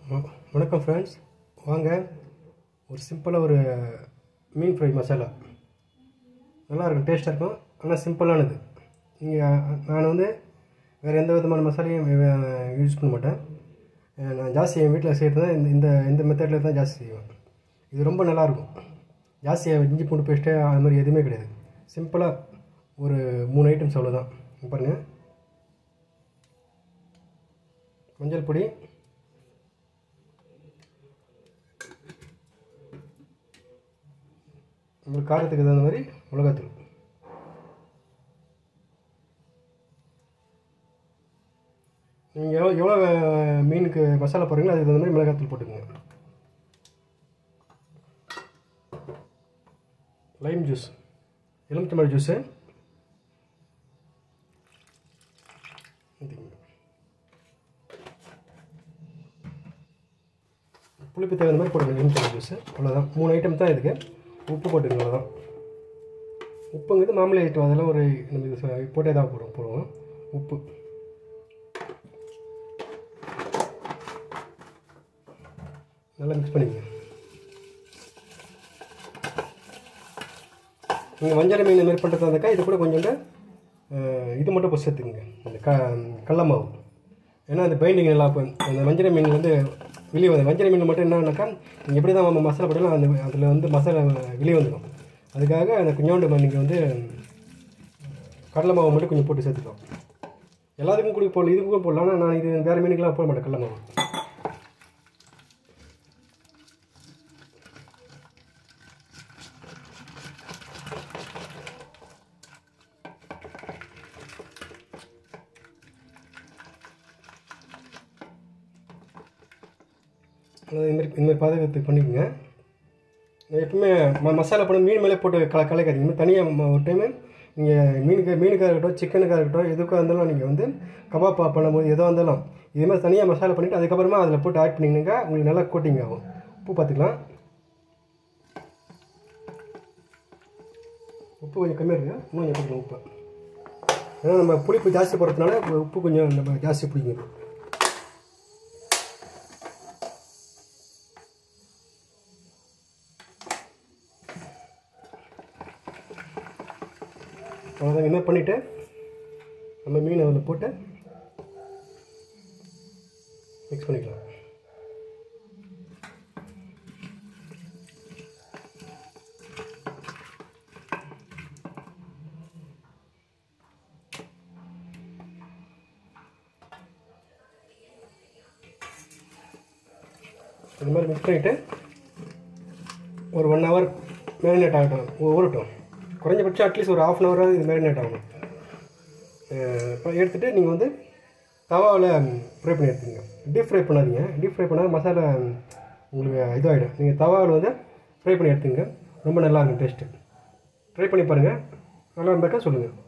வ- வணக்கம் ஃப்ரெண்ட்ஸ் வாங்க ஒரு சிம்பிளாக ஒரு மீன் ஃப்ரை மசாலா நல்லா இருக்கும் டேஸ்ட்டாக இருக்கும் ஆனால் சிம்பிளானது நீங்கள் நான் வந்து வேறு எந்த விதமான மசாலையும் யூஸ் பண்ண மாட்டேன் அஹ் நான் ஜாஸ்தி என் வீட்டில் செய்கிறது இந்த இந்த இந்த மெத்தடில் தான் ஜாஸ்தி செய்வேன் இது ரொம்ப நல்லாயிருக்கும் ஜாஸ்தியாக இஞ்சி பூண்டு பேஸ்ட்டு அது மாதிரி எதுவுமே கிடையாது சிம்பிளாக ஒரு மூணு ஐட்டம்ஸ் அவ்வளோதான் இங்க பாருங்கள் மஞ்சள் பொடி உங்களுக்கு காரத்துக்கு தகுந்த மாதிரி மிளகாத்தூள் நீங்கள் எவ்வளோ எவ்வளோ மீனுக்கு மசாலா போடுறீங்களோ அதுக்கு தகுந்த மாதிரி மிளகாத்தூள் போட்டுக்கோங்க லைம் ஜூஸ் எலுமிச்சம்பழ ஜூஸு ஊற்றிக்கோங்க புளிப்பு தகுந்த மாதிரி போட்டுக்கோங்க எலுமிச்சம்பழ ஜூஸு அவ்வளோதான் மூணு ஐட்டம் தான் இதுக்கு உப்பு போட்டுக்கோங்க அவ்வளோதான் உப்புங்கிறது மாமூலி ஐட்டம் அதெல்லாம் ஒரு நம்ம இது ச- போட்டே தான் போடுவோம் போடுவோம் உப்பு நல்லா மிக்ஸ் பண்ணிக்கங்க நீங்கள் வஞ்சர மீன் இந்த மாதிரி பண்ணுறதா இருந்தாக்கா இது கூட கொஞ்சோண்டு அஹ், இது மட்டும் போட்டு சேர்த்துக்குங்க அந்த க கடல மாவு ஏன்னா அந்த பைண்டிங் நல்லா இப்போ அந்த வஞ்சர மீன் வந்து வெளியே வந்து வஞ்சர மீன் மட்டும் என்னன்னாக்கா நீங்கள் எப்படி தான் நம்ம மசாலா போட்டாலும் அந்த அதில் வந்து மசாலா வெளியே வந்துடும் அதுக்காக அந்த கொஞ்சோண்டு நீங்கள் வந்து கடலை மாவு மட்டும் கொஞ்சம் போட்டு சேர்த்துக்கலாம் எல்லாத்துக்கும் கூட போடல இதுக்கும் போடலாம் ஆனால் நான் இது வேறு மீனுக்கெல்லாம் போட மாட்டேன் கடலை மாவு அதாவது இந்த மாதிரி இந்த மாதிரி பாதுகாத்து பண்ணிக்கோங்க எப்பவுமே ம மசாலா போட்டு மீன் மேலே போட்டு கல கலக்காதீங்க இன்னும் தனியாக ஒரு டைமு நீங்கள் மீனுக்கு மீனுக்காக இருக்கட்டும் சிக்கனுக்காக இருக்கட்டும் எதுக்காக இருந்தாலும் நீங்கள் வந்து கபாப் ப- பண்ணும்போது எதாக இருந்தாலும் இதே மாதிரி தனியாக மசாலா பண்ணிவிட்டு அதுக்கப்புறமா அதில் போட்டு ஆட் பண்ணிங்கனாக்கா உங்களுக்கு நல்லா கோட்டிங் ஆகும் உப்பு பார்த்துக்கலாம் உப்பு கொஞ்சம் கம்மியாக இருக்குது இன்னும் கொஞ்சம் போட்டுக்கலாம் உப்பு ஏன்னா நம்ம புளிப்பு ஜாஸ்தி போடுறதுனால உப்பு கொஞ்சம் நம்ம ஜாஸ்தி பிடிக்கும் அவ்வளோதான் இந்த மாதிரி பண்ணிவிட்டு நம்ம மீன் அதில் போட்டு மிக்ஸ் பண்ணிக்கலாம் இந்த மாதிரி மிக்ஸ் பண்ணிவிட்டு ஒரு ஒன் ஹவர் மேரினேட் ஆகட்டும் ஊ- ஊறட்டும் குறைஞ்சபட்சம் அட்லீஸ்ட் ஒரு ஆஃப் அன் ஹவராவது இது மேரினேட் ஆகணும் இப்போ எடுத்துகிட்டு நீங்கள் வந்து தவாவில் ஃப்ரை பண்ணி எடுத்துங்க டீப் ஃப்ரை பண்ணாதீங்க டீப் ஃப்ரை பண்ணால் மசாலா உங்களுக்கு இதுவாகிடும் நீங்கள் தவாவில் வந்து ஃப்ரை பண்ணி எடுத்துங்க ரொம்ப நல்லா இருக்கும் டேஸ்ட்டு ட்ரை பண்ணி பாருங்கள் நல்லா இருந்தாக்கா சொல்லுங்கள்